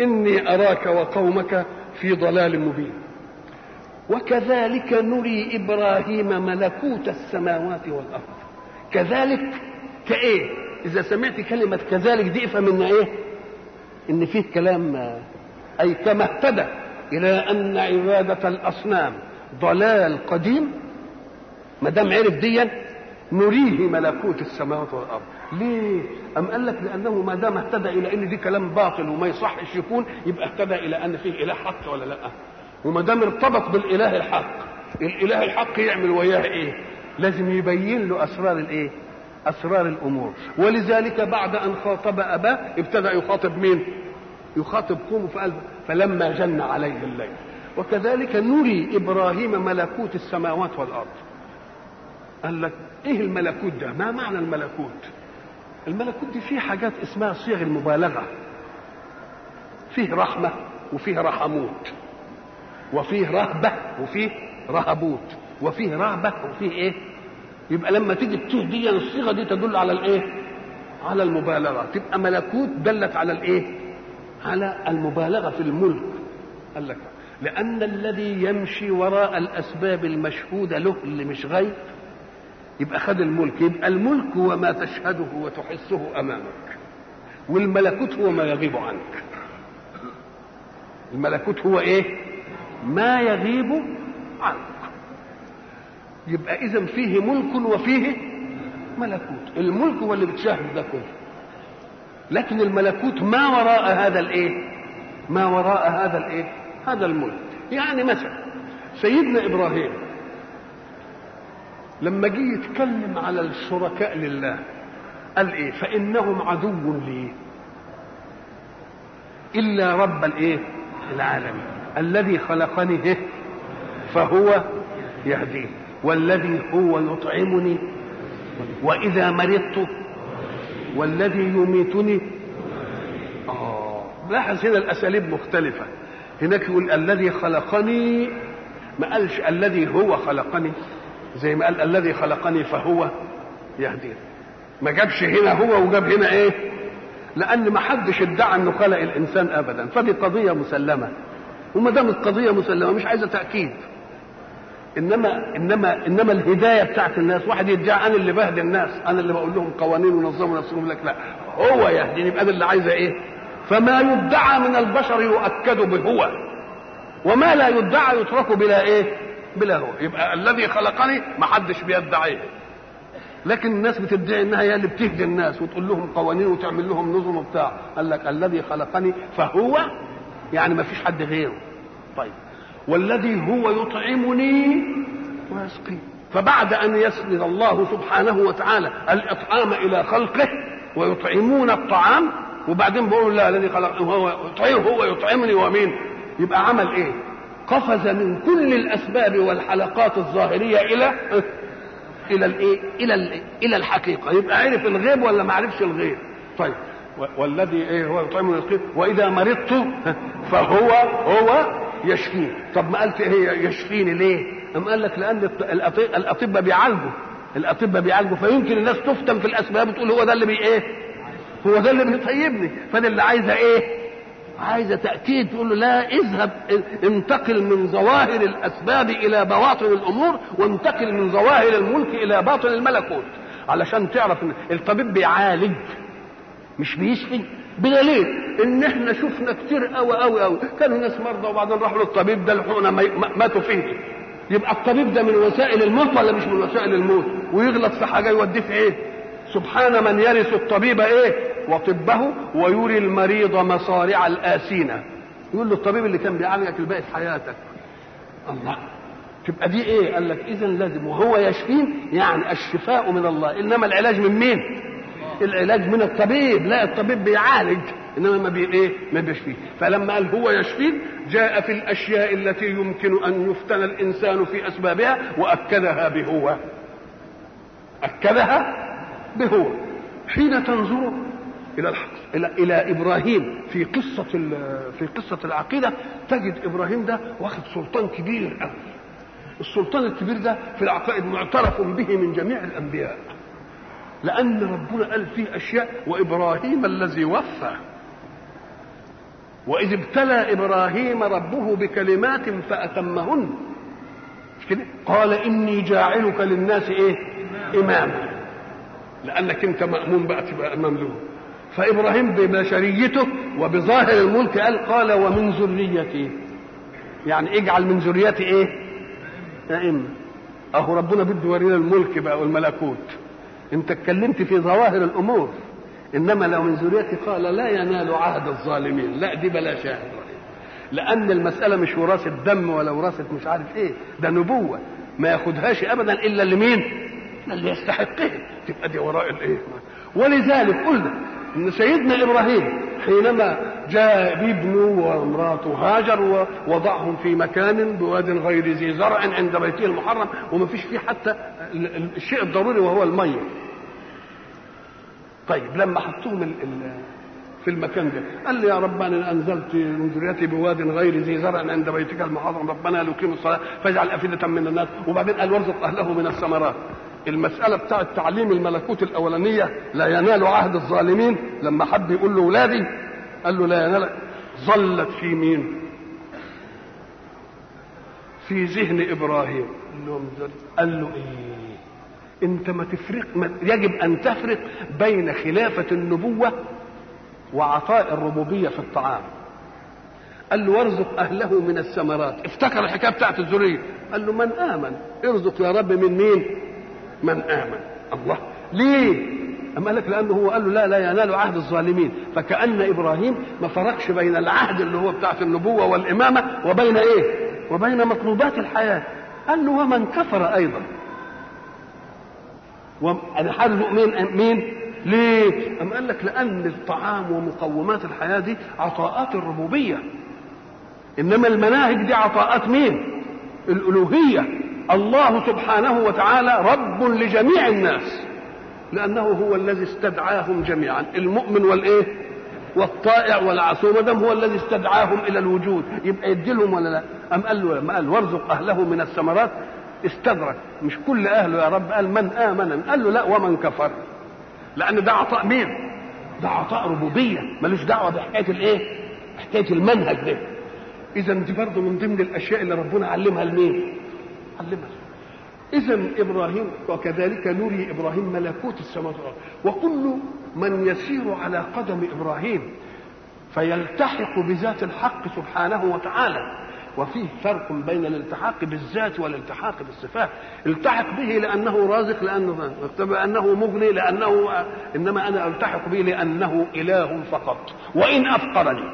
إني أراك وقومك في ضلال مبين وكذلك نري إبراهيم ملكوت السماوات والأرض كذلك كإيه إذا سمعت كلمة كذلك دي افهم إن إيه إن فيه كلام أي كما اهتدى إلى أن عبادة الأصنام ضلال قديم ما دام عرف ديا نريه ملكوت السماوات والارض ليه ام قال لك لانه ما دام اهتدى الى ان دي كلام باطل وما يصحش يكون يبقى اهتدى الى ان فيه اله حق ولا لا وما دام ارتبط بالاله الحق الاله الحق يعمل وياه ايه لازم يبين له اسرار الايه اسرار الامور ولذلك بعد ان خاطب اباه ابتدى يخاطب مين يخاطب قومه فقال فلما جن عليه الليل وكذلك نري ابراهيم ملكوت السماوات والارض قال لك ايه الملكوت ده ما معنى الملكوت الملكوت دي فيه حاجات اسمها صيغ المبالغه فيه رحمه وفيه رحموت وفيه رهبه وفيه رهبوت وفيه رهبه وفيه ايه يبقى لما تيجي التيه دي الصيغه دي تدل على الايه على المبالغه تبقى ملكوت دلت على الايه على المبالغه في الملك قال لك لان الذي يمشي وراء الاسباب المشهوده له اللي مش غيب يبقى خد الملك يبقى الملك هو ما تشهده وتحسه امامك والملكوت هو ما يغيب عنك الملكوت هو ايه ما يغيب عنك يبقى اذا فيه ملك وفيه ملكوت الملك هو اللي بتشاهد ده كله لكن الملكوت ما وراء هذا الايه ما وراء هذا الايه هذا الملك يعني مثلا سيدنا ابراهيم لما جه يتكلم على الشركاء لله قال ايه فانهم عدو لي الا رب الايه العالمين الذي خلقني إيه؟ فهو يهدين والذي هو يطعمني واذا مرضت والذي يميتني اه لاحظ هنا الاساليب مختلفه هناك يقول الذي خلقني ما قالش الذي هو خلقني زي ما قال الذي خلقني فهو يهدين ما جابش هنا هو وجاب هنا ايه لان ما حدش ادعى انه خلق الانسان ابدا فدي قضيه مسلمه وما دامت قضيه مسلمه مش عايزه تاكيد انما انما انما الهدايه بتاعت الناس واحد يدعي انا اللي بهدي الناس انا اللي بقول لهم قوانين ونظموا نفسهم لك لا هو يهديني يبقى انا اللي عايزه ايه فما يدعى من البشر يؤكد بهو وما لا يدعى يترك بلا ايه بلا هو يبقى الذي خلقني ما حدش بيدعيه لكن الناس بتدعي انها هي اللي بتهدي الناس وتقول لهم قوانين وتعمل لهم نظم وبتاع قال لك الذي خلقني فهو يعني ما فيش حد غيره طيب والذي هو يطعمني ويسقي فبعد ان يسند الله سبحانه وتعالى الاطعام الى خلقه ويطعمون الطعام وبعدين بيقول لا الذي خلق هو يطعم هو يطعمني ومين يبقى عمل ايه قفز من كل الاسباب والحلقات الظاهريه الى الى الايه الى ال الى الحقيقه يبقى عرف الغيب ولا ما عرفش الغيب طيب والذي ايه هو يطعمني ويسقين واذا مرضت فهو هو يشفيني طب ما قالت هي يشفيني ليه أم قال لك لان الاطباء بيعالجوا الاطباء بيعالجوا فيمكن الناس تفتن في الاسباب وتقول هو ده اللي بي ايه هو ده اللي بيطيبني فانا اللي عايزه ايه عايزه تاكيد تقول له لا اذهب انتقل من ظواهر الاسباب الى بواطن الامور وانتقل من ظواهر الملك الى باطن الملكوت علشان تعرف ان الطبيب بيعالج مش بيشفي بدليل ان احنا شفنا كتير قوي قوي قوي كانوا ناس مرضى وبعدين راحوا للطبيب ده لحقنا ماتوا فيه يبقى الطبيب ده من وسائل الموت ولا مش من وسائل الموت ويغلط في حاجه يوديه في ايه سبحان من يرث الطبيب ايه وطبه ويري المريض مصارع الآسينة يقول له الطبيب اللي كان بيعالجك الباقي حياتك الله تبقى دي ايه قال لك اذا لازم وهو يشفين يعني الشفاء من الله انما العلاج من مين العلاج من الطبيب لا الطبيب بيعالج انما ما بي ايه ما بيشفيه فلما قال هو يشفين جاء في الاشياء التي يمكن ان يفتن الانسان في اسبابها واكدها بهو اكدها بهو حين تنظر الى الحق الى الى ابراهيم في قصه في قصه العقيده تجد ابراهيم ده واخد سلطان كبير قوي السلطان الكبير ده في العقائد معترف به من جميع الانبياء لان ربنا قال فيه اشياء وابراهيم الذي وفى واذ ابتلى ابراهيم ربه بكلمات فاتمهن مش كده قال اني جاعلك للناس ايه اماما لانك انت مامون بقى تبقى امام له فابراهيم ببشريته وبظاهر الملك قال قال ومن ذريتي يعني اجعل من ذريتي ايه ائمه اهو ربنا بده يورينا الملك بقى والملكوت انت اتكلمت في ظواهر الامور انما لو من ذريتي قال لا ينال عهد الظالمين لا دي بلا شاهد لان المساله مش وراثه دم ولا وراثه مش عارف ايه ده نبوه ما ياخدهاش ابدا الا لمين اللي يستحقها تبقى دي وراء الايه ولذلك قلنا ان سيدنا ابراهيم حينما جاء بابنه وامراته هاجر ووضعهم في مكان بواد غير ذي زرع عند بيته المحرم وما فيش فيه حتى الشيء الضروري وهو الميه طيب لما حطوهم ال ال في المكان ده قال لي يا رب انا انزلت من ذريتي بواد غير ذي زرع عند بيتك المحرم ربنا ليقيموا الصلاه فاجعل افئده من الناس وبعدين قال وارزق اهله من الثمرات المسألة بتاعة تعليم الملكوت الأولانية لا ينال عهد الظالمين لما حب يقول له ولادي قال له لا ينال ظلت في مين؟ في ذهن إبراهيم قال له إيه؟ أنت ما تفرق ما يجب أن تفرق بين خلافة النبوة وعطاء الربوبية في الطعام قال له وارزق أهله من الثمرات افتكر الحكاية بتاعت الذرية قال له من آمن ارزق يا رب من مين؟ من آمن الله ليه أما قال لك لأنه هو قال له لا لا ينال عهد الظالمين فكأن إبراهيم ما فرقش بين العهد اللي هو بتاعت النبوة والإمامة وبين إيه وبين مطلوبات الحياة قال له ومن كفر أيضا أنا حارب مين مين ليه أم قال لك لأن الطعام ومقومات الحياة دي عطاءات الربوبية إنما المناهج دي عطاءات مين الألوهية الله سبحانه وتعالى رب لجميع الناس لانه هو الذي استدعاهم جميعا المؤمن والايه والطائع والعصوم دم هو الذي استدعاهم الى الوجود يبقى يديلهم ولا لا ام قال له ما قال وارزق اهله من الثمرات استدرك مش كل اهله يا رب قال من امن قال له لا ومن كفر لان ده عطاء مين ده عطاء ربوبيه ملوش دعوه بحكايه الايه حكايه المنهج ده اذا دي برضه من ضمن الاشياء اللي ربنا علمها لمين علمها إذا إبراهيم وكذلك نري إبراهيم ملكوت السماوات والأرض وكل من يسير على قدم إبراهيم فيلتحق بذات الحق سبحانه وتعالى وفيه فرق بين الالتحاق بالذات والالتحاق بالصفات التحق به لأنه رازق لأنه لأنه مغني لأنه إنما أنا التحق به لأنه إله فقط وإن أفقرني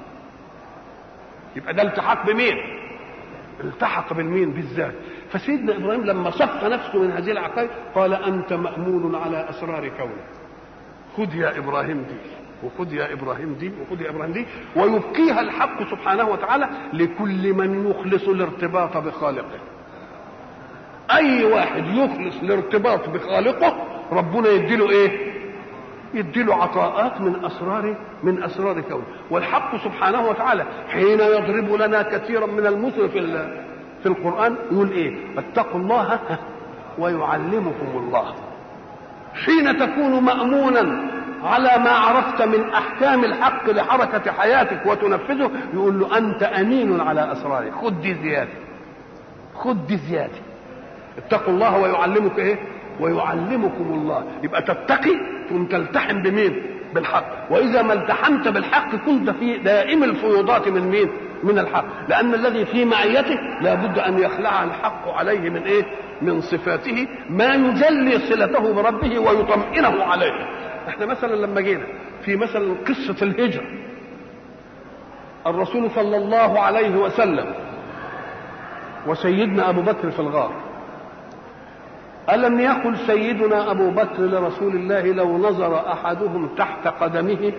يبقى ده التحاق بمين؟ التحق بالمين بالذات فسيدنا ابراهيم لما صف نفسه من هذه العقائد قال انت مامون على اسرار كونك خذ يا ابراهيم دي وخذ يا ابراهيم دي وخذ يا ابراهيم دي ويبقيها الحق سبحانه وتعالى لكل من يخلص الارتباط بخالقه اي واحد يخلص الارتباط بخالقه ربنا يديله ايه يديله عطاءات من اسرار من اسرار كونه والحق سبحانه وتعالى حين يضرب لنا كثيرا من المثل في في القران يقول ايه اتقوا الله ويعلمكم الله حين تكون مامونا على ما عرفت من احكام الحق لحركه حياتك وتنفذه يقول له انت امين على اسرارك خد دي زياده خد دي زياده اتقوا الله ويعلمك ايه ويعلمكم الله يبقى تتقي ثم تلتحم بمين بالحق واذا ما التحمت بالحق كنت في دائم الفيوضات من مين من الحق لان الذي في معيته لابد ان يخلع الحق عليه من ايه من صفاته ما يجلي صلته بربه ويطمئنه عليه احنا مثلا لما جينا في مثلا قصه الهجره الرسول صلى الله عليه وسلم وسيدنا ابو بكر في الغار ألم يقل سيدنا أبو بكر لرسول الله لو نظر أحدهم تحت قدمه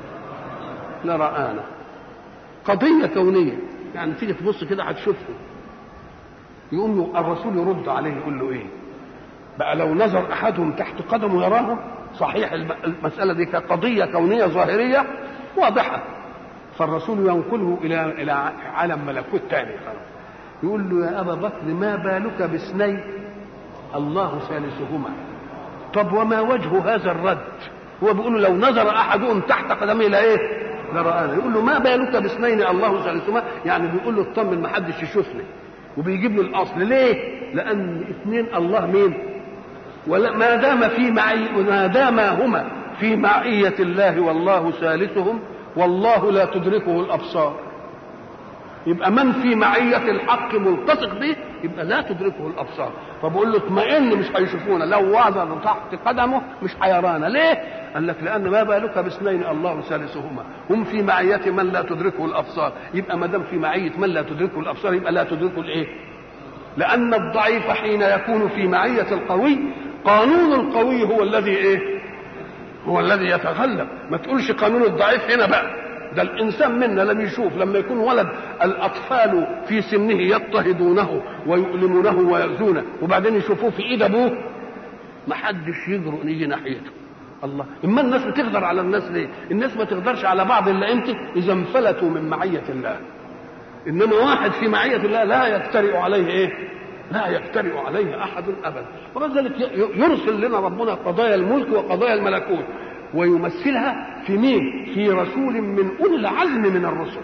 لرآنا قضية كونية يعني تيجي تبص كده هتشوفه يقوم له الرسول يرد عليه يقول له ايه بقى لو نظر احدهم تحت قدمه يراه صحيح المسألة دي كقضية كونية ظاهرية واضحة فالرسول ينقله إلى إلى عالم ملكوت تاني يقول له يا أبا بكر ما بالك باثنين الله ثالثهما طب وما وجه هذا الرد هو بيقول لو نظر احدهم تحت قدمه لا ايه لرآنا يقول له ما بالك باثنين الله ثالثهما يعني بيقول له اطمن ما حدش يشوفني وبيجيب له الاصل ليه؟ لان اثنين الله مين؟ ولا ما دام في معي ما دام هما في معية الله والله ثالثهم والله لا تدركه الابصار يبقى من في معية الحق ملتصق به يبقى لا تدركه الابصار فبقول له اطمئن مش هيشوفونا لو وضع تحت قدمه مش هيرانا ليه؟ قال لك لان ما بالك باثنين الله ثالثهما هم في معية من لا تدركه الابصار يبقى ما دام في معية من لا تدركه الابصار يبقى لا تدركه الايه؟ لان الضعيف حين يكون في معية القوي قانون القوي هو الذي ايه؟ هو الذي يتغلب ما تقولش قانون الضعيف هنا بقى ده الانسان منا لم يشوف لما يكون ولد الاطفال في سنه يضطهدونه ويؤلمونه ويؤذونه وبعدين يشوفوه في ايد ابوه ما حدش يجرؤ ان يجي ناحيته الله اما الناس بتقدر على الناس ليه الناس ما تقدرش على بعض الا انت اذا انفلتوا من معيه الله انما واحد في معيه الله لا يجترئ عليه ايه لا يجترئ عليه احد ابدا ولذلك يرسل لنا ربنا قضايا الملك وقضايا الملكوت ويمثلها في مين في رسول من اولي العزم من الرسل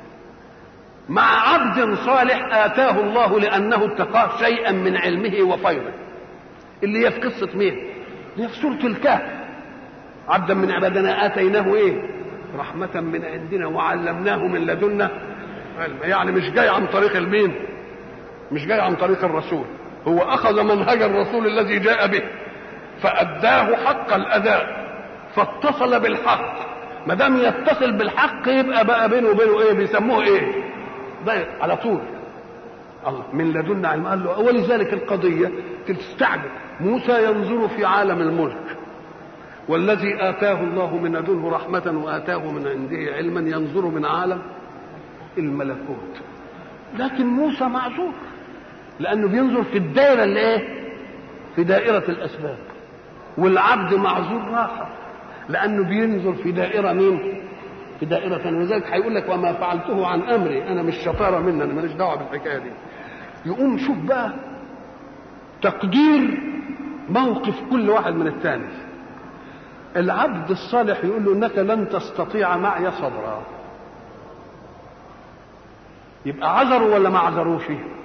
مع عبد صالح اتاه الله لانه اتقاه شيئا من علمه وفيضه اللي هي في قصه مين اللي هي في سوره الكهف عبدا من عبادنا اتيناه ايه رحمه من عندنا وعلمناه من لدنا علم يعني مش جاي عن طريق المين مش جاي عن طريق الرسول هو اخذ منهج الرسول الذي جاء به فاداه حق الاداء فاتصل بالحق ما دام يتصل بالحق يبقى بقى بينه وبينه ايه بيسموه ايه ده على طول الله من لدنا علم قال له ولذلك القضيه تستعجب موسى ينظر في عالم الملك والذي اتاه الله من لدنه رحمه واتاه من عنده علما ينظر من عالم الملكوت لكن موسى معذور لانه بينظر في الدائره اللي ايه في دائره الاسباب والعبد معذور راحه لانه بينظر في دائره مين في دائره ثانيه ولذلك هيقول لك وما فعلته عن امري انا مش شطاره مني انا ماليش دعوه بالحكايه دي يقوم شوف بقى تقدير موقف كل واحد من الثاني العبد الصالح يقول له انك لن تستطيع معي صبرا يبقى عذروا ولا ما عذروش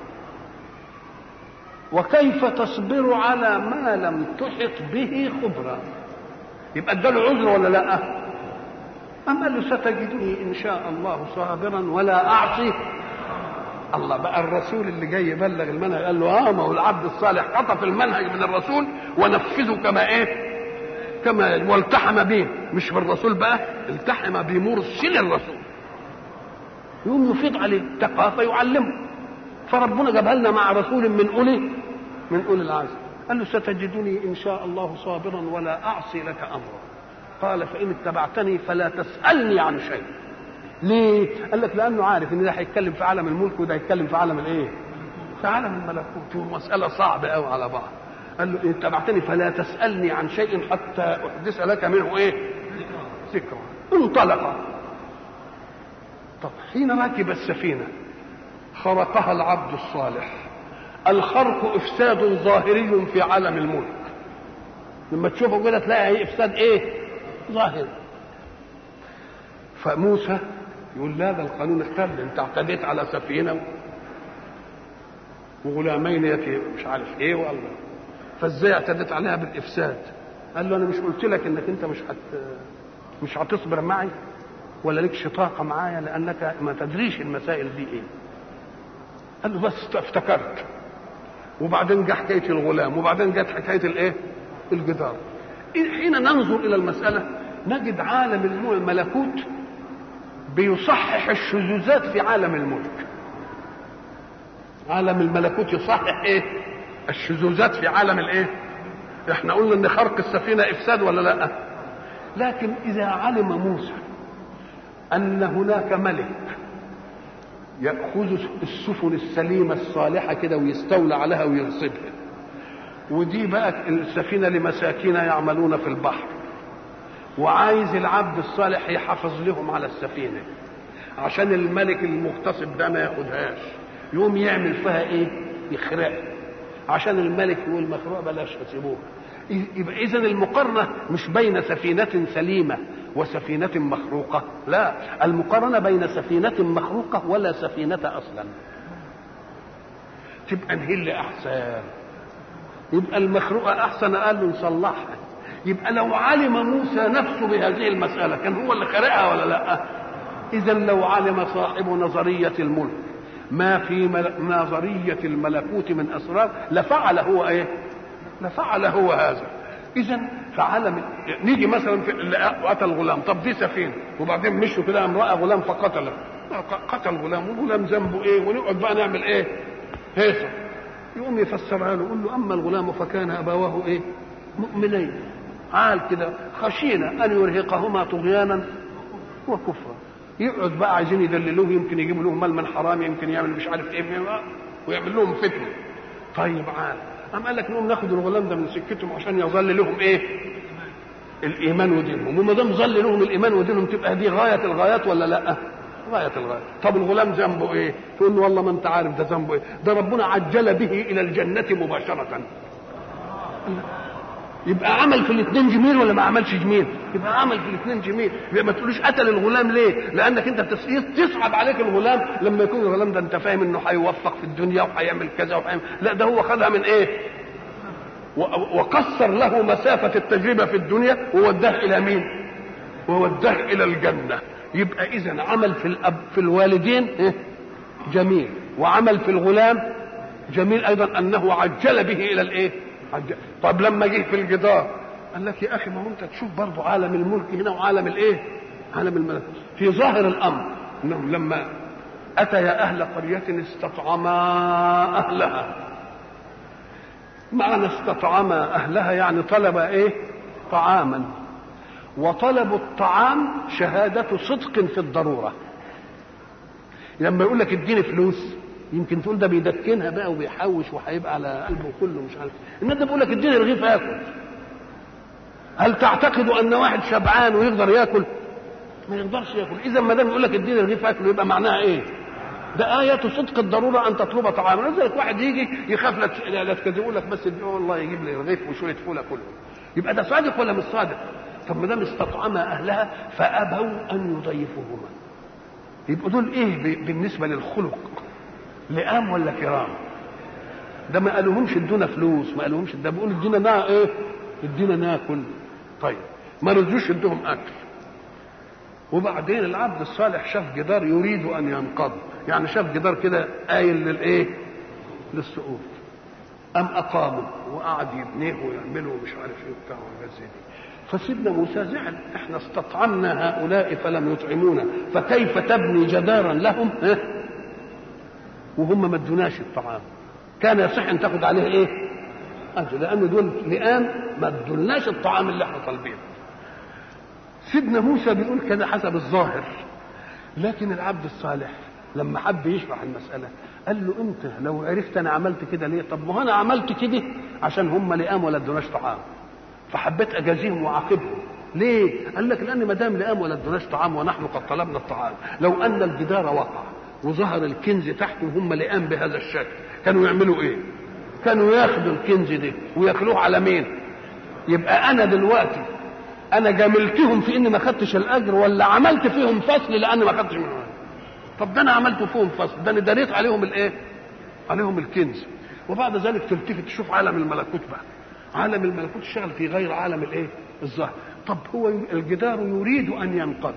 وكيف تصبر على ما لم تحط به خبرا يبقى اداله عذر ولا لا أم قال له ستجدني إن شاء الله صابرا ولا أعصي الله بقى الرسول اللي جاي يبلغ المنهج قال له اه ما هو العبد الصالح خطف المنهج من الرسول ونفذه كما ايه؟ كما والتحم به مش بالرسول بقى التحم بمرسل الرسول يقوم يفيض عليه تقى فيعلمه فربنا جابها لنا مع رسول من اولي من اولي العزم قال له ستجدني ان شاء الله صابرا ولا اعصي لك امرا قال فان اتبعتني فلا تسالني عن شيء ليه قال لك لانه عارف ان ده هيتكلم في عالم الملك وده هيتكلم في عالم الايه في عالم الملكوت ومساله صعبه قوي على بعض قال له ان اتبعتني فلا تسالني عن شيء حتى احدث لك منه ايه ذكرى انطلق طب حين ركب السفينه خرقها العبد الصالح الخرق افساد ظاهري في عالم الملك لما تشوفه كده تلاقي افساد ايه ظاهر فموسى يقول لا ده القانون اختل انت اعتديت على سفينه وغلامين يتي مش عارف ايه والله فازاي اعتديت عليها بالافساد قال له انا مش قلت لك انك انت مش هت مش هتصبر معي ولا لك شطاقه معايا لانك ما تدريش المسائل دي ايه قال له بس افتكرت وبعدين جه حكايه الغلام وبعدين جت حكايه الايه الجدار حين ننظر الى المساله نجد عالم الملكوت بيصحح الشذوذات في عالم الملك عالم الملكوت يصحح ايه الشذوذات في عالم الايه احنا قلنا ان خرق السفينه افساد ولا لا لكن اذا علم موسى ان هناك ملك ياخذ السفن السليمه الصالحه كده ويستولى عليها ويغصبها ودي بقى السفينه لمساكين يعملون في البحر وعايز العبد الصالح يحافظ لهم على السفينه عشان الملك المغتصب ده ما ياخدهاش يقوم يعمل فيها ايه يخرق عشان الملك يقول مخروق بلاش تسيبوها يبقى اذا المقارنه مش بين سفينه سليمه وسفينة مخروقة لا المقارنة بين سفينة مخروقة ولا سفينة أصلا تبقى نهي اللي أحسن يبقى المخروقة أحسن قال له نصلحها يبقى لو علم موسى نفسه بهذه المسألة كان هو اللي خلقها ولا لا إذا لو علم صاحب نظرية الملك ما في مل... نظرية الملكوت من أسرار لفعل هو إيه لفعل هو هذا إذا فعلم نيجي مثلا في اللي قتل غلام طب دي سفينة وبعدين مشوا كده امرأة غلام فقتله قتل غلام والغلام ذنبه إيه ونقعد بقى نعمل إيه هيصة يقوم يفسرها له يقول له أما الغلام فكان أبواه إيه مؤمنين عال كده خشينا أن يرهقهما طغيانا وكفرا يقعد بقى عايزين يدللوه يمكن يجيبوا لهم مال من حرام يمكن يعمل مش عارف ايه ويعمل لهم فتنه طيب عال قام قال لك نقوم ناخد الغلام ده من سكتهم عشان يظل لهم ايه الايمان ودينهم وما دام ظل لهم الايمان ودينهم تبقى دي غايه الغايات ولا لا غايه الغايات طب الغلام ذنبه ايه تقول له والله ما انت عارف ده ذنبه ايه ده ربنا عجل به الى الجنه مباشره يبقى عمل في الاثنين جميل ولا ما عملش جميل يبقى عمل في الاثنين جميل يبقى ما تقولوش قتل الغلام ليه لانك انت تصعب عليك الغلام لما يكون الغلام ده انت فاهم انه هيوفق في الدنيا وهيعمل كذا وهيعمل لا ده هو خدها من ايه وقصر له مسافة التجربة في الدنيا ووداه إلى مين؟ ووداه إلى الجنة يبقى إذا عمل في الأب في الوالدين إيه؟ جميل وعمل في الغلام جميل أيضا أنه عجل به إلى الإيه؟ عجل. طب لما جه في الجدار قال لك يا اخي ما هو انت تشوف برضه عالم الملك هنا وعالم الايه؟ عالم الملكوت في ظاهر الامر انهم لما اتيا اهل قريه استطعما اهلها معنى استطعما اهلها يعني طلب ايه؟ طعاما وطلب الطعام شهادة صدق في الضرورة لما يقول لك اديني فلوس يمكن تقول ده بيدكنها بقى وبيحوش وهيبقى على قلبه كله مش عارف انما ده بيقول لك اديني رغيف اكل هل تعتقد ان واحد شبعان ويقدر ياكل ما يقدرش ياكل اذا ما دام يقول لك اديني رغيف اكل يبقى معناها ايه ده آية صدق الضرورة أن تطلب طعاما لذلك واحد يجي يخاف لا لا تكذبوا لك بس والله يجيب لي رغيف وشوية فول كله يبقى ده صادق ولا مش صادق؟ طب ما دام استطعم أهلها فأبوا أن يضيفوهما يبقوا دول إيه بالنسبة للخلق؟ لئام ولا كرام ده ما قالوهمش ادونا فلوس ما قالوهمش ده بيقول ادينا نا ايه ادينا ناكل طيب ما رضوش ادوهم اكل وبعدين العبد الصالح شاف جدار يريد ان ينقض يعني شاف جدار كده قايل للايه للسقوط ام اقاموا وقعد يبنيه ويعمله ومش عارف ايه وبتاع وحاجات زي دي فسيدنا موسى زعل احنا استطعمنا هؤلاء فلم يطعمونا فكيف تبني جدارا لهم ها وهم ما ادوناش الطعام كان يصح ان تاخد عليه ايه اجر لان دول لئام ما ادولناش الطعام اللي احنا طالبينه سيدنا موسى بيقول كده حسب الظاهر لكن العبد الصالح لما حب يشرح المساله قال له انت لو عرفت انا عملت كده ليه طب ما انا عملت كده عشان هم لئام ولا ادوناش طعام فحبيت اجازيهم واعاقبهم ليه قال لك لان ما دام لئام ولا ادوناش طعام ونحن قد طلبنا الطعام لو ان الجدار وقع وظهر الكنز تحته وهم لئام بهذا الشكل كانوا يعملوا ايه كانوا ياخدوا الكنز ده وياكلوه على مين يبقى انا دلوقتي انا جاملتهم في اني ما خدتش الاجر ولا عملت فيهم فصل لان ما خدتش منهم طب ده انا عملت فيهم فصل ده انا دريت عليهم الايه عليهم الكنز وبعد ذلك تلتفت تشوف عالم الملكوت بقى عالم الملكوت اشتغل في غير عالم الايه الظاهر طب هو الجدار يريد ان ينقض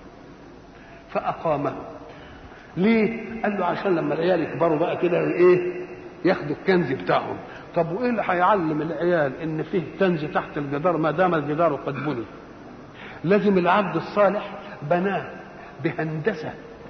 فاقامه ليه؟ قال له عشان لما العيال يكبروا بقى كده ايه؟ ياخدوا الكنز بتاعهم. طب وايه اللي هيعلم العيال ان فيه كنز تحت الجدار ما دام الجدار قد بني؟ لازم العبد الصالح بناه بهندسه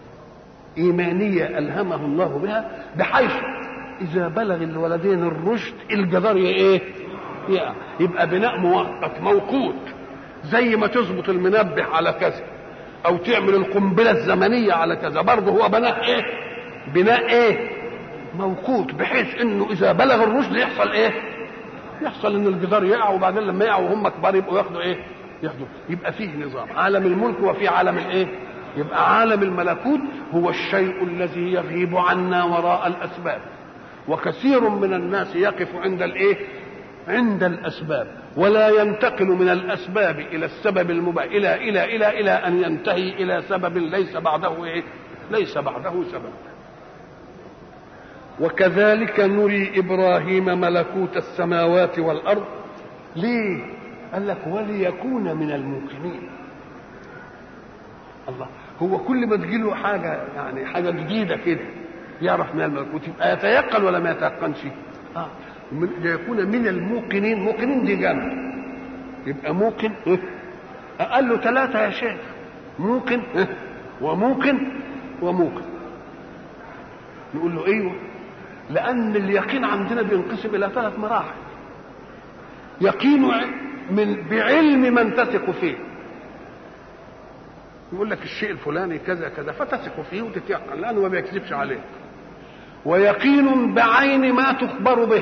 ايمانيه الهمه الله بها بحيث اذا بلغ الولدين الرشد الجدار ايه؟ يقع يبقى بناء مؤقت موقوت زي ما تظبط المنبه على كذا او تعمل القنبله الزمنيه على كذا برضه هو بناء ايه بناء ايه موقوت بحيث انه اذا بلغ الرشد يحصل ايه يحصل ان الجدار يقع وبعدين لما يقع وهم كبار يبقوا ياخدوا ايه ياخدوا يبقى فيه نظام عالم الملك وفي عالم الايه يبقى عالم الملكوت هو الشيء الذي يغيب عنا وراء الاسباب وكثير من الناس يقف عند الايه عند الاسباب ولا ينتقل من الاسباب الى السبب المباح الى الى الى الى ان ينتهي الى سبب ليس بعده ايه؟ ليس بعده سبب. وكذلك نري ابراهيم ملكوت السماوات والارض ليه؟ قال لك وليكون من الموقنين. الله هو كل ما تجي له حاجه يعني حاجه جديده كده يعرف من الملكوت يبقى يتيقن ولا ما يتيقنش؟ اه من ليكون من الموقنين موقنين دي جمع يبقى موقن قال له ثلاثة يا شيخ موقن وموقن وموقن نقول له ايوه لأن اليقين عندنا بينقسم إلى ثلاث مراحل يقين من بعلم من تثق فيه يقول لك الشيء الفلاني كذا كذا فتثق فيه وتتيقن لأنه ما بيكذبش عليه ويقين بعين ما تخبر به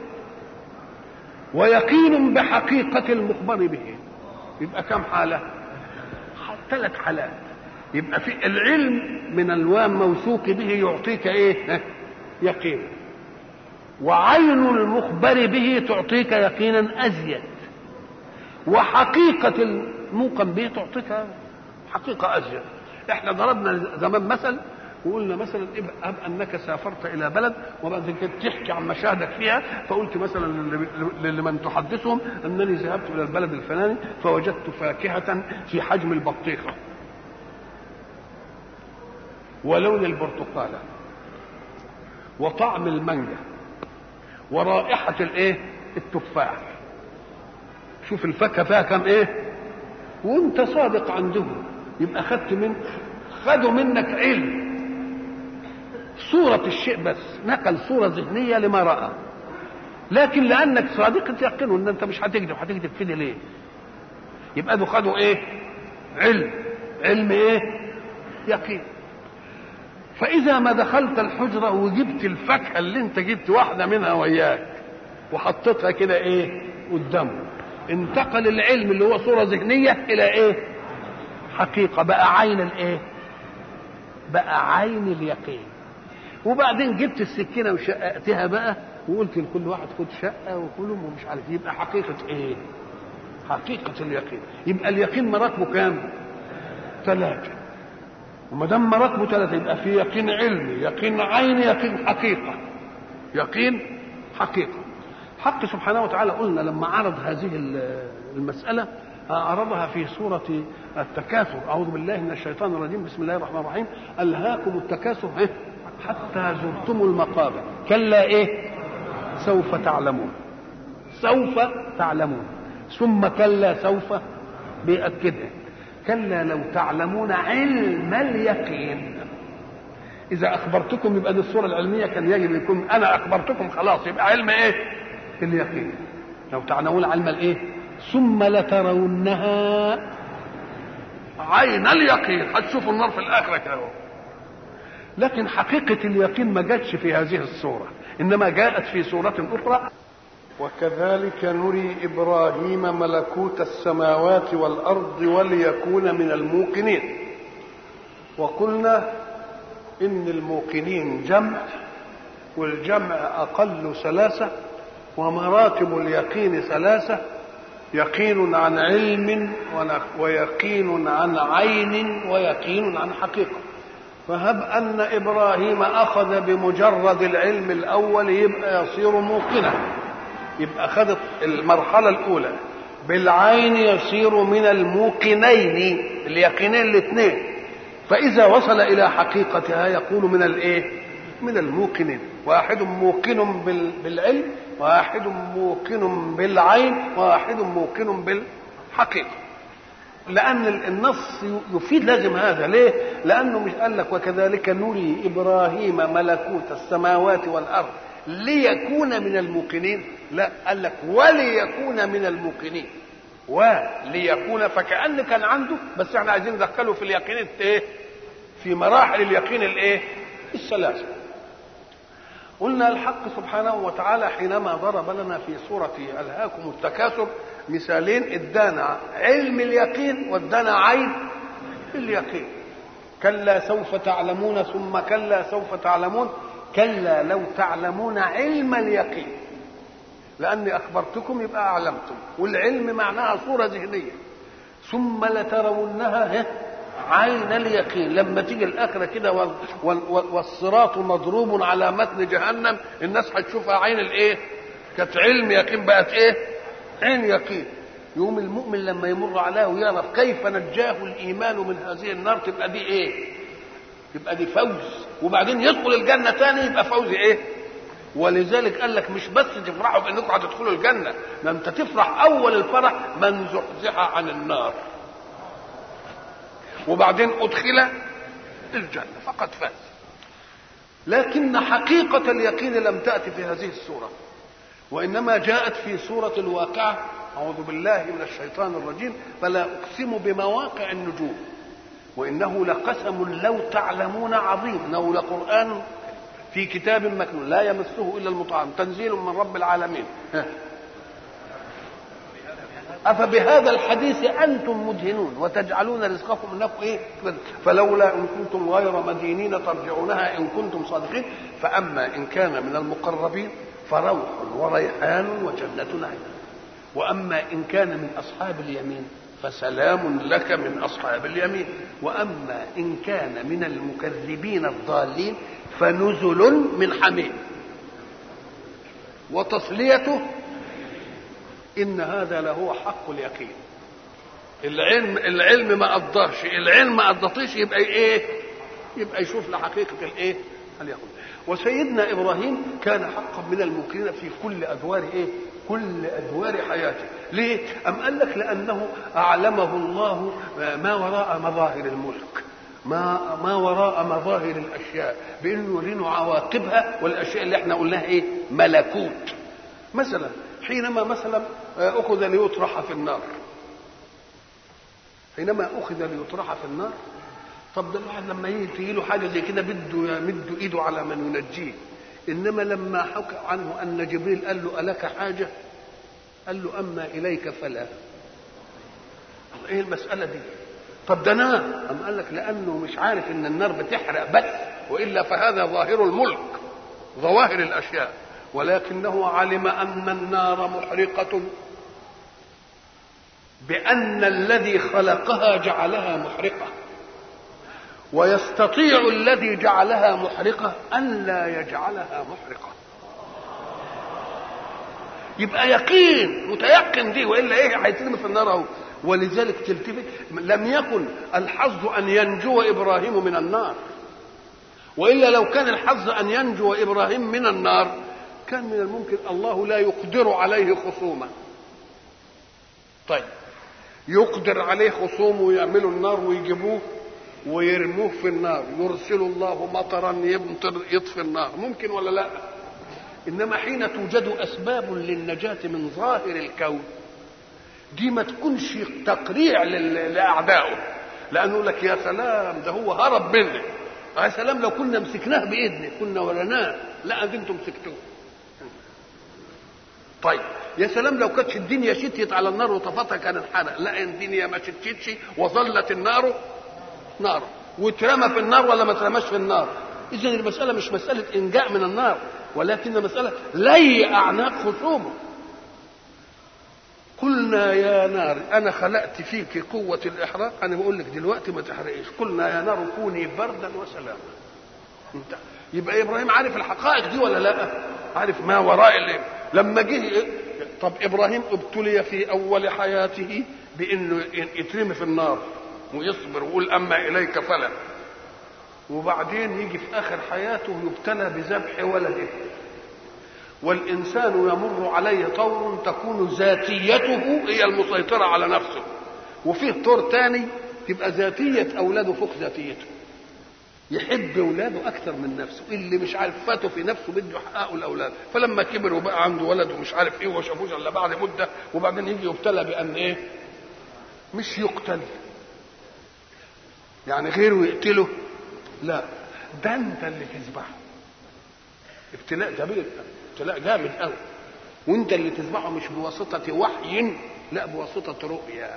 ويقين بحقيقة المخبر به يبقى كم حالة ثلاث حالات يبقى في العلم من الوام موثوق به يعطيك ايه يقين وعين المخبر به تعطيك يقينا ازيد وحقيقة الموقن به تعطيك حقيقة ازيد احنا ضربنا زمان مثل وقلنا مثلا اب انك سافرت الى بلد وبعد كده تحكي عن مشاهدك فيها فقلت مثلا لمن تحدثهم انني ذهبت الى البلد الفلاني فوجدت فاكهه في حجم البطيخه ولون البرتقاله وطعم المانجا ورائحه الايه التفاح شوف الفاكهه فيها كم ايه وانت صادق عندهم يبقى خدت من خدوا منك علم صورة الشيء بس نقل صورة ذهنية لما رأى لكن لأنك صادق تيقنه أن أنت مش هتكذب هتكذب في دي ليه؟ يبقى دول خدوا إيه؟ علم علم إيه؟ يقين فإذا ما دخلت الحجرة وجبت الفاكهة اللي أنت جبت واحدة منها وياك وحطيتها كده إيه؟ قدامه انتقل العلم اللي هو صورة ذهنية إلى إيه؟ حقيقة بقى عين الإيه؟ بقى عين اليقين وبعدين جبت السكينه وشققتها بقى وقلت لكل واحد خد شقه وكلهم ومش عارف يبقى حقيقه ايه؟ حقيقه اليقين يبقى اليقين مراتبه كام؟ ثلاثه وما دام مراتبه ثلاثه يبقى في يقين علمي يقين عيني يقين حقيقه يقين حقيقه حق سبحانه وتعالى قلنا لما عرض هذه المساله عرضها في سورة التكاثر أعوذ بالله من الشيطان الرجيم بسم الله الرحمن الرحيم ألهاكم التكاثر إيه؟ حتى زرتم المقابر كلا ايه سوف تعلمون سوف تعلمون ثم كلا سوف بيأكدها كلا لو تعلمون علم اليقين إذا أخبرتكم يبقى دي الصورة العلمية كان يجب يكون أنا أخبرتكم خلاص يبقى علم إيه؟ اليقين لو تعلمون علم الإيه؟ ثم لترونها عين اليقين هتشوفوا النار في الآخرة كده لكن حقيقة اليقين ما جاتش في هذه الصورة إنما جاءت في صورة أخرى وكذلك نري إبراهيم ملكوت السماوات والأرض وليكون من الموقنين وقلنا إن الموقنين جمع والجمع أقل ثلاثة ومراتب اليقين ثلاثة يقين عن علم ويقين عن عين ويقين عن حقيقه فهب ان ابراهيم اخذ بمجرد العلم الاول يبقى يصير موقنا يبقى اخذ المرحله الاولى بالعين يصير من الموقنين اليقينين الاثنين فاذا وصل الى حقيقتها يقول من الايه من الموقنين واحد موقن بالعلم واحد موقن بالعين واحد موقن بالحقيقه لأن النص يفيد لازم هذا ليه؟ لأنه مش قال لك وكذلك نري إبراهيم ملكوت السماوات والأرض ليكون من الموقنين لا قال لك وليكون من الموقنين وليكون فكأن كان عنده بس احنا عايزين ندخله في اليقين ايه؟ في مراحل اليقين الايه؟ الثلاثة قلنا الحق سبحانه وتعالى حينما ضرب لنا في سورة ألهاكم التكاثر مثالين ادانا علم اليقين وادانا عين اليقين كلا سوف تعلمون ثم كلا سوف تعلمون كلا لو تعلمون علم اليقين لاني اخبرتكم يبقى اعلمتم والعلم معناها صوره ذهنيه ثم لترونها عين اليقين لما تيجي الاخره كده والصراط مضروب على متن جهنم الناس هتشوفها عين الايه كانت علم يقين بقت ايه عين يقين يوم المؤمن لما يمر عليها ويعرف كيف نجاه الايمان من هذه النار تبقى دي ايه يبقى دي فوز وبعدين يدخل الجنه تاني يبقى فوز ايه ولذلك قال لك مش بس تفرحوا بانكم هتدخلوا الجنه ما انت تفرح اول الفرح من زحزح عن النار وبعدين ادخل الجنه فقد فاز لكن حقيقه اليقين لم تاتي في هذه السوره وانما جاءت في سوره الواقعه اعوذ بالله من الشيطان الرجيم فلا اقسم بمواقع النجوم وانه لقسم لو تعلمون عظيم انه لقران في كتاب مكنون لا يمسه الا المطعم تنزيل من رب العالمين أفبهذا الحديث أنتم مدهنون وتجعلون رزقكم أنكم إيه فلولا إن كنتم غير مدينين ترجعونها إن كنتم صادقين فأما إن كان من المقربين فروح وريحان وجنة نعيم وأما إن كان من أصحاب اليمين فسلام لك من أصحاب اليمين وأما إن كان من المكذبين الضالين فنزل من حميم وتصليته ان هذا لهو حق اليقين العلم العلم ما قضاش العلم ما قضتش يبقى ايه يبقى يشوف لحقيقه الايه اليقين وسيدنا ابراهيم كان حقا من الموقنين في كل ادوار ايه كل ادوار حياته ليه ام قال لك لانه اعلمه الله ما وراء مظاهر الملك ما ما وراء مظاهر الاشياء بانه يرينا عواقبها والاشياء اللي احنا قلناها ايه ملكوت مثلا حينما مثلا اخذ ليطرح في النار حينما اخذ ليطرح في النار طب ده الواحد لما يجي له حاجه زي كده بده يمد ايده على من ينجيه انما لما حكى عنه ان جبريل قال له الك حاجه قال له اما اليك فلا ايه المساله دي طب ده نار أم قال لك لأنه مش عارف إن النار بتحرق بس وإلا فهذا ظاهر الملك ظواهر الأشياء ولكنه علم أن النار محرقة بأن الذي خلقها جعلها محرقة ويستطيع الذي جعلها محرقة أن لا يجعلها محرقة يبقى يقين متيقن دي والا ايه هيترمي في النار اهو ولذلك تلتفت لم يكن الحظ ان ينجو ابراهيم من النار والا لو كان الحظ ان ينجو ابراهيم من النار كان من الممكن الله لا يقدر عليه خصومه طيب يقدر عليه خصومه ويعملوا النار ويجيبوه ويرموه في النار يرسل الله مطرا يمطر يطفي النار ممكن ولا لا انما حين توجد اسباب للنجاه من ظاهر الكون دي ما تكونش تقريع لاعدائه لانه لك يا سلام ده هو هرب مني يا سلام لو كنا مسكناه بايدنا كنا ورناه لا ده انتم مسكتوه طيب يا سلام لو كانتش الدنيا شتيت على النار وطفتها كان انحرق لا الدنيا ما شتيتش وظلت النار نار واترمى في النار ولا ما اترماش في النار اذا المساله مش مساله انجاء من النار ولكن مساله لي اعناق خصومه قلنا يا نار انا خلقت فيك قوه الاحراق انا بقول لك دلوقتي ما تحرقيش قلنا يا نار كوني بردا وسلاما انت يبقى ابراهيم عارف الحقائق دي ولا لا عارف ما وراء اللي لما جه طب ابراهيم ابتلي في اول حياته بانه يترمي في النار ويصبر ويقول اما اليك فلا وبعدين يجي في اخر حياته يبتلى بذبح ولده والإنسان يمر عليه طور تكون ذاتيته هي المسيطرة على نفسه وفيه طور تاني تبقى ذاتية أولاده فوق ذاتيته يحب أولاده أكثر من نفسه اللي مش عارف فاته في نفسه بده يحققه الأولاد فلما كبر وبقى عنده ولد ومش عارف إيه وما شافوش إلا بعد مدة وبعدين يجي يبتلى بأن إيه مش يقتل يعني غيره يقتله لا ده أنت اللي تذبحه ابتلاء كبير ابتلاء جامد قوي وانت اللي تذبحه مش بواسطه وحي لا بواسطه رؤيا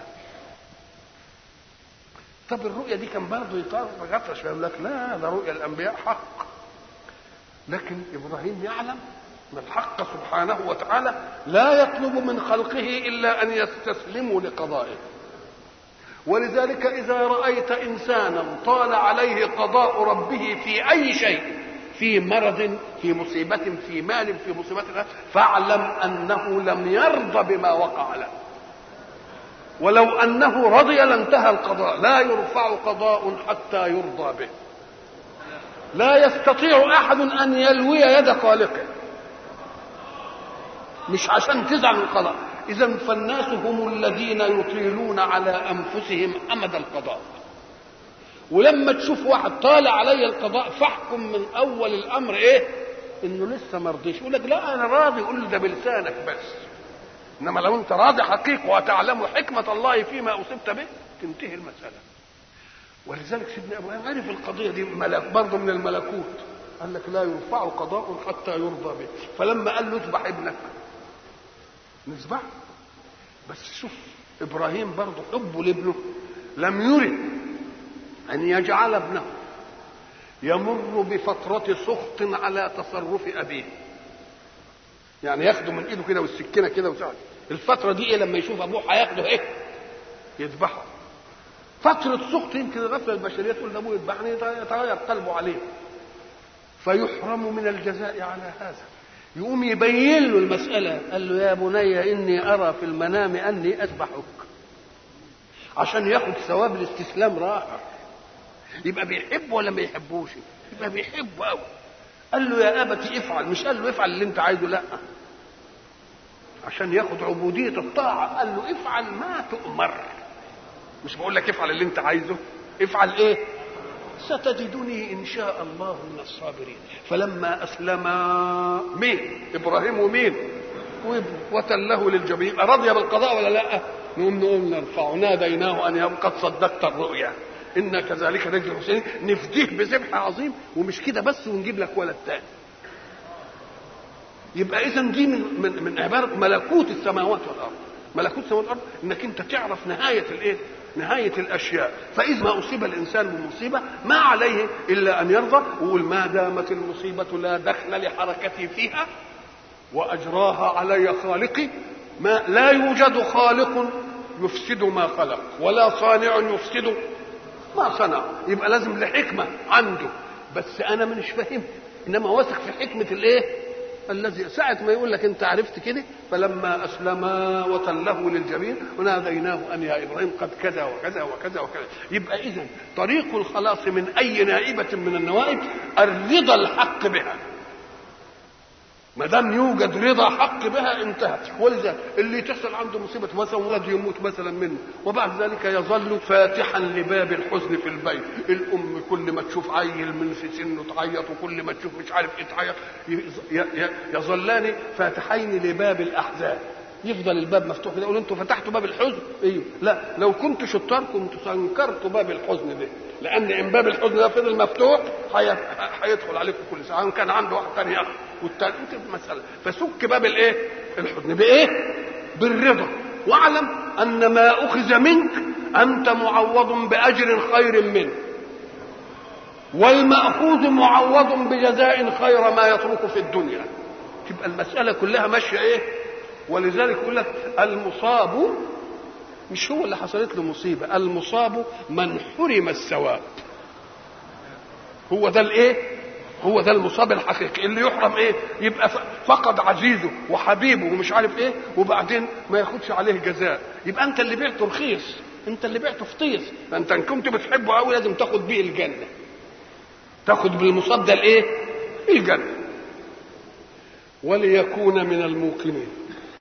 طب الرؤيا دي كان برضه يطرش يقول لك لا ده رؤيا الانبياء حق لكن ابراهيم يعلم ان الحق سبحانه وتعالى لا يطلب من خلقه الا ان يستسلموا لقضائه ولذلك اذا رايت انسانا طال عليه قضاء ربه في اي شيء في مرض في مصيبة في مال في مصيبة فاعلم أنه لم يرضى بما وقع له ولو أنه رضي لانتهى القضاء لا يرفع قضاء حتى يرضى به لا يستطيع أحد أن يلوي يد خالقه مش عشان تزعل القضاء إذا فالناس هم الذين يطيلون على أنفسهم أمد القضاء ولما تشوف واحد طالع علي القضاء فاحكم من اول الامر ايه انه لسه ما رضيش يقول لك لا انا راضي يقول له ده بلسانك بس انما لو انت راضي حقيق وتعلم حكمه الله فيما اصبت به تنتهي المساله ولذلك سيدنا ابراهيم عرف القضيه دي ملك برضه من الملكوت قال لك لا يرفع قضاء حتى يرضى به فلما قال له اذبح ابنك نذبح بس شوف ابراهيم برضه حبه لابنه لم يرد أن يجعل ابنه يمر بفترة سخط على تصرف أبيه يعني ياخده من ايده كده والسكينه كده وسعد الفتره دي ايه لما يشوف ابوه هياخده ايه يذبحه فترة سخط يمكن الغفلة البشرية تقول ده ابوه يذبحني يتغير قلبه عليه فيحرم من الجزاء على هذا يقوم يبين له المسألة قال له يا بني إني أرى في المنام أني أذبحك عشان ياخد ثواب الاستسلام راحة يبقى بيحبه ولا ما يحبوش يبقى بيحبه قوي قال له يا ابت افعل مش قال له افعل اللي انت عايزه لا عشان ياخد عبودية الطاعة قال له افعل ما تؤمر مش بقول لك افعل اللي انت عايزه افعل ايه ستجدني ان شاء الله من الصابرين فلما اسلم مين ابراهيم ومين وتله للجبين رضي بالقضاء ولا لا نقوم نقوم نرفعه ناديناه ان قد صدقت الرؤيا إنا كذلك نجزي المحسنين نفديه بذبح عظيم ومش كده بس ونجيب لك ولد تاني يبقى إذا دي من من من عبارة ملكوت السماوات والأرض ملكوت السماوات والأرض إنك أنت تعرف نهاية الإيه؟ نهاية الأشياء فإذا ما أصيب الإنسان بمصيبة ما عليه إلا أن يرضى ويقول ما دامت المصيبة لا دخل لحركتي فيها وأجراها علي خالقي ما لا يوجد خالق يفسد ما خلق ولا صانع يفسد ما صنع يبقى لازم لحكمه عنده بس انا مش فاهم انما واثق في حكمه الايه الذي ساعة ما يقول لك أنت عرفت كده فلما أسلما وتله للجبين وناديناه أن يا إبراهيم قد كذا وكذا وكذا وكذا يبقى إذا طريق الخلاص من أي نائبة من النوائب الرضا الحق بها ما دام يوجد رضا حق بها انتهت ولذا اللي تحصل عنده مصيبه مثلا ولد يموت مثلا منه وبعد ذلك يظل فاتحا لباب الحزن في البيت الام كل ما تشوف عيل من في سنه تعيط وكل ما تشوف مش عارف ايه تعيط يظلان فاتحين لباب الاحزان يفضل الباب مفتوح كده يقول انتوا فتحتوا باب الحزن ايوه لا لو كنت شطار كنت سنكرت باب الحزن ده لان ان باب الحزن ده فضل مفتوح هيدخل عليكم كل ساعه ان كان عنده واحد ثاني ياخد والثاني مساله فسك باب الايه الحزن بايه بالرضا واعلم ان ما اخذ منك انت معوض باجر خير منه والماخوذ معوض بجزاء خير ما يترك في الدنيا تبقى المساله كلها ماشيه ايه ولذلك يقول لك المصاب مش هو اللي حصلت له مصيبة المصاب من حرم الثواب هو ده الايه هو ده المصاب الحقيقي اللي يحرم ايه يبقى فقد عزيزه وحبيبه ومش عارف ايه وبعدين ما ياخدش عليه جزاء يبقى انت اللي بعته رخيص انت اللي بعته فطيس فانت ان كنت بتحبه قوي لازم تاخد بيه الجنه تاخد بالمصاب ده الايه الجنه وليكون من الموقنين